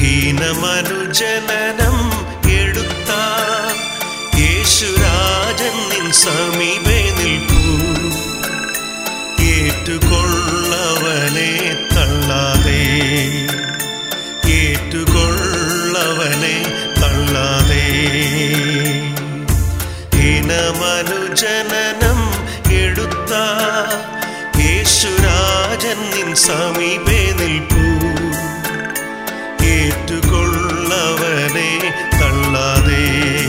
ഹീനമനുജനനം എടുത്ത യേശുരാജൻ നിൻ സമീപേ നിൽക്കൂ ഏറ്റുകൊള്ളവനെ തള്ളാതെ ഏറ്റുകൊള്ളവനെ തള്ളാതെ ഹീനമനുജനനം എടുത്ത യേശുരാജൻ നിൻ സമീപേ നിൽപ്പൂ ഏറ്റുകൊള്ളവനെ തള്ളാതെ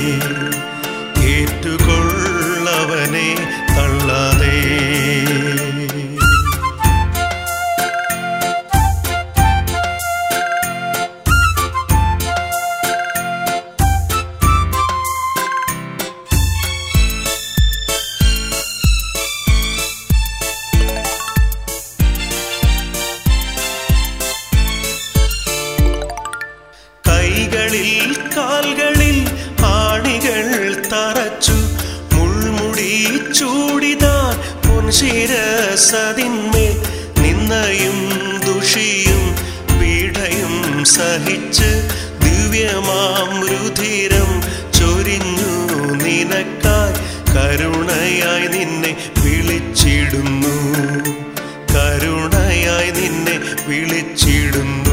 ഏറ്റുകൊള്ളവനെ തള്ളാതെ കൈകളിൽ കാൽകളിൽ ആണികൾ തറച്ചു മുൾമുടി ചൂടിതാൻ പൊൻശിരസതിന്മേൽ നിന്നയും ദുഷിയും പീഡയും സഹിച്ച് ദിവ്യമാം രുധിരം ചൊരിഞ്ഞു നിനക്കായി കരുണയായി നിന്നെ വിളിച്ചിടുന്നു കരുണയായി നിന്നെ വിളിച്ചിടുന്നു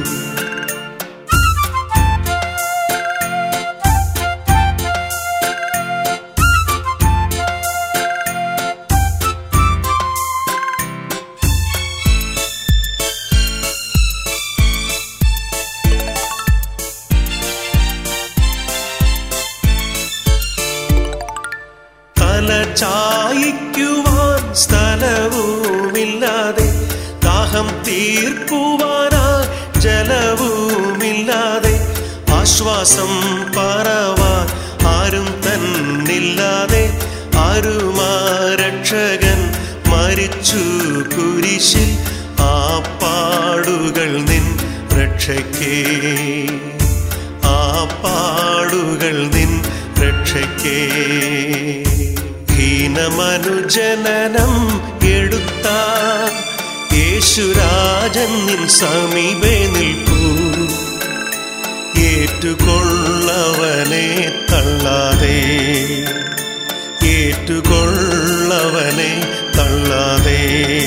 തല ചായിക്കുവാൻ സ്ഥലവുമില്ലാതെ ദാഹം തീർക്കുവാനാ ജലവുമില്ലാതെ ആശ്വാസം പറവാൻ ആരും തന്നില്ലാതെ ആരുമാ രക്ഷകൻ മരിച്ചു കുരിശിൽ ആ പാടുകൾ നിൻ രക്ഷയ്ക്കേ ആ പാടുകൾ നിൻ രക്ഷയ്ക്കേ ഹീനമനുജനനം എടുത്ത യേശുരാജൻ നിൻ സമീപേ നിൽക്കൂ ഏറ്റുകൊള്ളവനെ തള്ളാതെ ഏറ്റുകൊള്ളവനെ തള്ളാതെ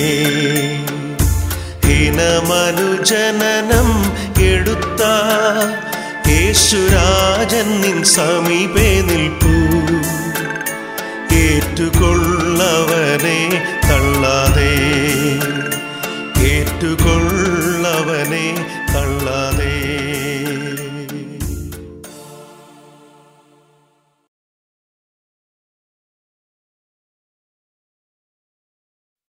ഹീനമനുജനനം എടുത്ത യേശുരാജൻ നിൻ സമീപേ നിൽപ്പൂ ഏറ്റുകൊള്ളവനെ